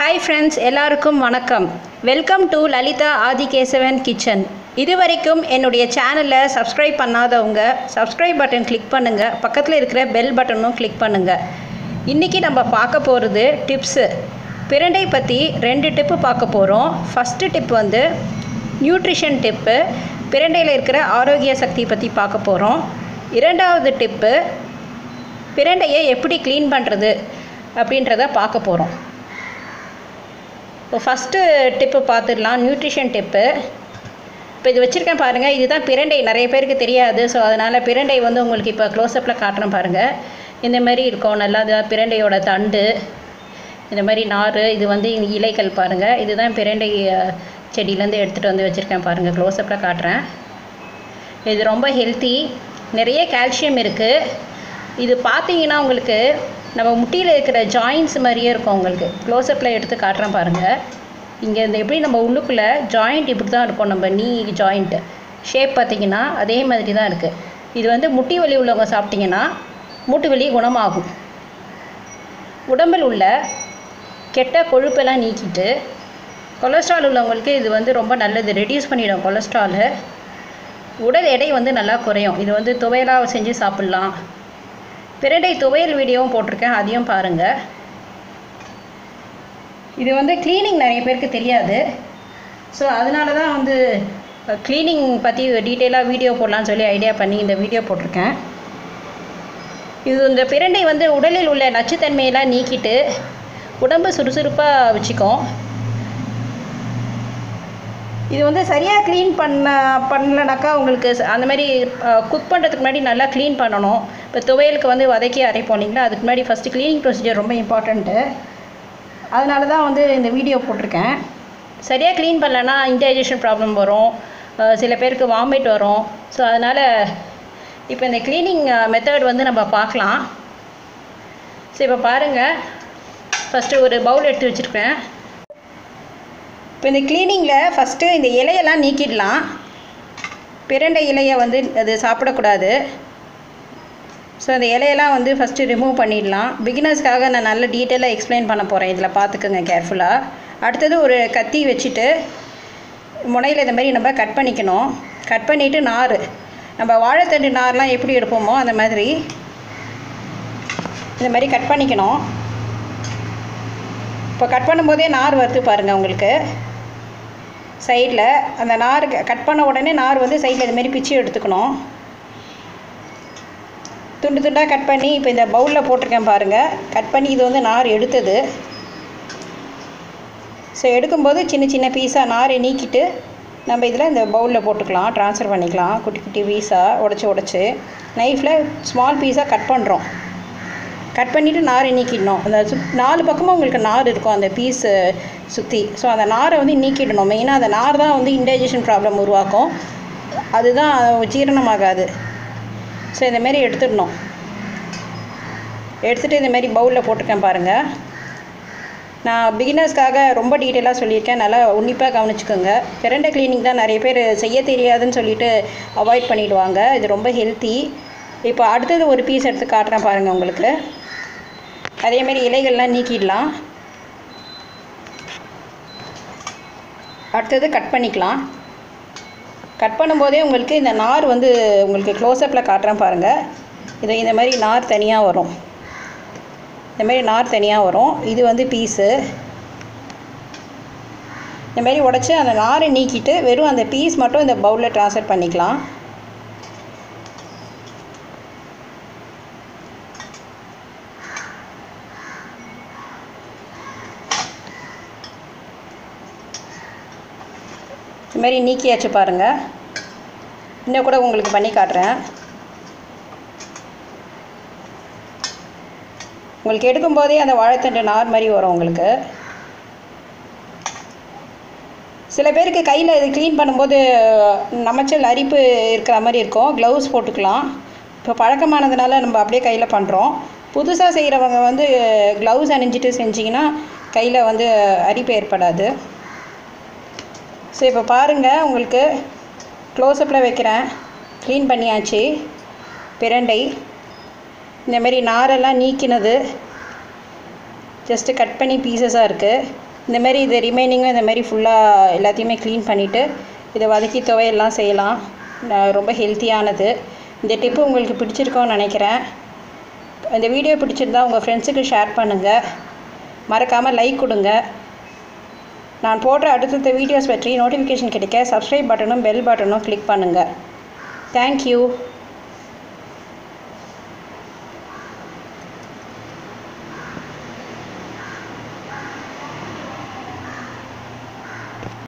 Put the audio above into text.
hi friends எல்லாருக்கும் வணக்கம் welcome to Lalitha Adhikesavan kitchen இது வரைக்கும் என்னுடைய சேனலை சப்ஸ்கிரைப் பண்ணாதவங்க சப்ஸ்கிரைப் பட்டன் கிளிக் பண்ணுங்கள் பக்கத்தில் இருக்கிற பெல் பட்டனும் கிளிக் பண்ணுங்கள் இன்றைக்கி நம்ம பார்க்க போகிறது டிப்ஸு பிரண்டை பற்றி ரெண்டு டிப்பு பார்க்க போகிறோம் ஃபஸ்ட்டு டிப் வந்து நியூட்ரிஷன் டிப்பு பிரண்டையில் இருக்கிற ஆரோக்கிய சக்தி பற்றி பார்க்க போகிறோம் இரண்டாவது டிப்பு பிரண்டையை எப்படி க்ளீன் பண்ணுறது அப்படின்றத பார்க்க போகிறோம் இப்போ ஃபஸ்ட்டு டிப்பு பார்த்துடலாம் நியூட்ரிஷன் டிப்பு இப்போ இது வச்சுருக்கேன் பாருங்கள் இதுதான் பிரண்டை நிறைய பேருக்கு தெரியாது ஸோ அதனால் பிரண்டை வந்து உங்களுக்கு இப்போ க்ளோஸ்அப்பில் காட்டுறேன் பாருங்கள் இந்த மாதிரி இருக்கும் நல்லா இது பிரண்டையோட தண்டு இந்த மாதிரி நார் இது வந்து இலைகள் பாருங்கள் இதுதான் பிரண்டை அஹ், செடியிலேருந்து எடுத்துகிட்டு வந்து வச்சுருக்கேன் பாருங்கள் க்ளோஸ்அப்பில் காட்டுறேன் இது ரொம்ப ஹெல்த்தி நிறைய கால்சியம் இருக்குது இது பார்த்தீங்கன்னா உங்களுக்கு நம்ம முட்டியில் இருக்கிற ஜாயின்ஸ் மாதிரியே இருக்கும் உங்களுக்கு க்ளோஸ்அப்பில் எடுத்து காட்டுறேன் பாருங்கள் இங்கே இந்த எப்படி நம்ம உள்ளுக்குள்ளே ஜாயிண்ட் இப்படி தான் இருக்கும் நம்ம நீ ஜாயிண்ட்டு ஷேப் பார்த்தீங்கன்னா அதே மாதிரி தான் இருக்குது இது வந்து முட்டி வலி உள்ளவங்க சாப்பிட்டிங்கன்னா மூட்டு வலி குணமாகும் உடம்பில் உள்ள கெட்ட கொழுப்பெல்லாம் நீக்கிட்டு கொலஸ்ட்ரால் உள்ளவங்களுக்கு இது வந்து ரொம்ப நல்லது ரெடியூஸ் பண்ணிடும் கொலஸ்ட்ராலு உடல் எடை வந்து நல்லா குறையும் இது வந்து துவையலாக செஞ்சு சாப்பிட்லாம் பிரண்டை துவையல் வீடியோவும் போட்டிருக்கேன் அதையும் பாருங்கள் இது வந்து க்ளீனிங் நிறைய பேருக்கு தெரியாது ஸோ அதனால தான் வந்து க்ளீனிங் பற்றி டீட்டெயிலாக வீடியோ போடலான்னு சொல்லி ஐடியா பண்ணி இந்த வீடியோ போட்டிருக்கேன் இது இந்த பிரண்டை வந்து உடலில் உள்ள நச்சுத்தன்மையெல்லாம் நீக்கிட்டு உடம்பு சுறுசுறுப்பாக வச்சுக்கும் இது வந்து சரியாக க்ளீன் பண்ண பண்ணலனாக்கா உங்களுக்கு ச- அந்த மாதிரி குக் பண்ணுறதுக்கு முன்னாடி நல்லா க்ளீன் பண்ணணும் இப்போ துவையலுக்கு வந்து வதக்கி அரைப்போம் இல்லைங்களா அதுக்கு முன்னாடி ஃபஸ்ட்டு க்ளீனிங் ப்ரொசீஜர் ரொம்ப இம்பார்ட்டண்ட்டு அதனால தான் வந்து இந்த வீடியோ போட்டிருக்கேன் சரியாக க்ளீன் பண்ணலன்னா இன்டைஜஷன் ப்ராப்ளம் வரும் அஹ் சில பேருக்கு வாமிட் வரும் ஸோ அதனால் இப்போ இந்த க்ளீனிங் மெத்தட் வந்து நம்ம பார்க்கலாம் ஸோ இப்போ பாருங்கள் ஃபஸ்ட்டு ஒரு பவுல் எடுத்து வச்சுருக்கேன் இப்போ இந்த க்ளீனிங்கில் ஃபஸ்ட்டு இந்த இலையெல்லாம் நீக்கிடலாம் பிரண்டை இலையை வந்து அது சாப்பிடக்கூடாது ஸோ அந்த இலையெல்லாம் வந்து ஃபஸ்ட்டு ரிமூவ் பண்ணிடலாம் பிகினர்ஸ்க்காக நான் நல்ல டீட்டெயிலாக எக்ஸ்பிளைன் பண்ண போகிறேன் இதில் பார்த்துக்குங்க கேர்ஃபுல்லாக அடுத்தது ஒரு கத்தி வச்சுட்டு முனையில் இந்த மாதிரி நம்ம கட் பண்ணிக்கணும் கட் பண்ணிவிட்டு நார் நம்ம வாழைத்தண்டு நார்லாம் எப்படி எடுப்போமோ அந்த மாதிரி இந்த மாதிரி கட் பண்ணிக்கணும் இப்போ கட் பண்ணும்போதே நார் வருது பாருங்கள் உங்களுக்கு சைடில் அந்த நார் கட் பண்ண உடனே நார் வந்து சைடில் இது மாதிரி பிச்சு எடுத்துக்கணும் துண்டு துண்டாக கட் பண்ணி இப்போ இந்த பவுலில் போட்டிருக்கேன் பாருங்கள் கட் பண்ணி இது வந்து நார் எடுத்தது ஸோ எடுக்கும்போது சின்ன சின்ன பீஸாக நாரை நீக்கிட்டு நம்ம இதில் இந்த பவுலில் போட்டுக்கலாம் ட்ரான்ஸ்ஃபர் பண்ணிக்கலாம் குட்டி குட்டி பீஸாக உடச்சி உடச்சி நைஃப்பில் ஸ்மால் பீஸாக கட் பண்ணுறோம் கட் பண்ணிவிட்டு நாரை நீக்கிடணும் அந்த சு நாலு பக்கமும் உங்களுக்கு நார் இருக்கும் அந்த பீஸு சுற்றி ஸோ அந்த நாரை வந்து நீக்கிடணும் மெயினாக அந்த நார் தான் வந்து இன்டைஜஷன் ப்ராப்ளம் உருவாக்கும் அதுதான் ஜீரணமாகாது ஸோ இந்த மாதிரி எடுத்துடணும் எடுத்துகிட்டு இந்த மாதிரி பவுலில் போட்டிருக்கேன் பாருங்கள் நான் பிகினர்ஸ்க்காக ரொம்ப டீட்டெயிலாக சொல்லியிருக்கேன் நல்லா உன்னிப்பாக கவனிச்சுக்கோங்க பிரண்டை க்ளீனிங் தான் நிறைய பேர் செய்ய தெரியாதுன்னு சொல்லிட்டு அவாய்ட் பண்ணிடுவாங்க இது ரொம்ப ஹெல்த்தி இப்போ அடுத்தது ஒரு பீஸ் எடுத்து காட்டுறேன் பாருங்கள் உங்களுக்கு அதேமாரி இலைகள்லாம் நீக்கிடலாம் அடுத்தது கட் பண்ணிக்கலாம் கட் பண்ணும்போதே உங்களுக்கு இந்த நார் வந்து உங்களுக்கு க்ளோஸ்அப்பில் காட்டுறேன் பாருங்கள் இது இந்த மாதிரி நார் தனியாக வரும் இந்த மாதிரி நார் தனியாக வரும் இது வந்து பீஸு இந்த மாதிரி உடச்சி அந்த நாரை நீக்கிட்டு வெறும் அந்த பீஸ் மட்டும் இந்த பவுலில் ட்ரான்ஸ்ஃபர் பண்ணிக்கலாம் இந்த மாதிரி நீக்கியாச்சு பாருங்கள் இன்னும் கூட உங்களுக்கு பண்ணி காட்டுறேன் உங்களுக்கு எடுக்கும்போதே அந்த வாழைத்தண்டு நார் மாதிரி வரும் உங்களுக்கு சில பேருக்கு கையில் இது க்ளீன் பண்ணும்போது நமச்சல் அரிப்பு இருக்கிற மாதிரி இருக்கும் க்ளவுஸ் போட்டுக்கலாம் இப்போ பழக்கமானதுனால நம்ம அப்படியே கையில் பண்ணுறோம் புதுசாக செய்கிறவங்க வந்து க்ளவுஸ் அணிஞ்சிட்டு செஞ்சிங்கன்னா கையில் வந்து அரிப்பு ஏற்படாது ஸோ இப்போ பாருங்கள் உங்களுக்கு க்ளோஸ்அப்பில் வைக்கிறேன் க்ளீன் பண்ணியாச்சு பிரண்டை இந்த மாதிரி நாரெல்லாம் நீக்கினது ஜஸ்ட்டு கட் பண்ணி பீசஸாக இருக்குது இந்த மாதிரி இது ரிமைனிங்கும் இந்த மாதிரி ஃபுல்லாக எல்லாத்தையுமே க்ளீன் பண்ணிவிட்டு இதை வதக்கி துவையெல்லாம் செய்யலாம் ந- ரொம்ப ஹெல்த்தியானது இந்த டிப்பு உங்களுக்கு பிடிச்சிருக்கோன்னு நினைக்கிறேன் இந்த வீடியோ பிடிச்சிருந்தா உங்கள் ஃப்ரெண்ட்ஸுக்கு ஷேர் பண்ணுங்கள் மறக்காமல் லைக் கொடுங்க நான் போடுற அடுத்தடுத்த வீடியோஸ் பற்றி நோட்டிஃபிகேஷன் கிடைக்க சப்ஸ்கிரைப் பட்டனும் பெல் பட்டனும் கிளிக் பண்ணுங்கள் தேங்க்யூ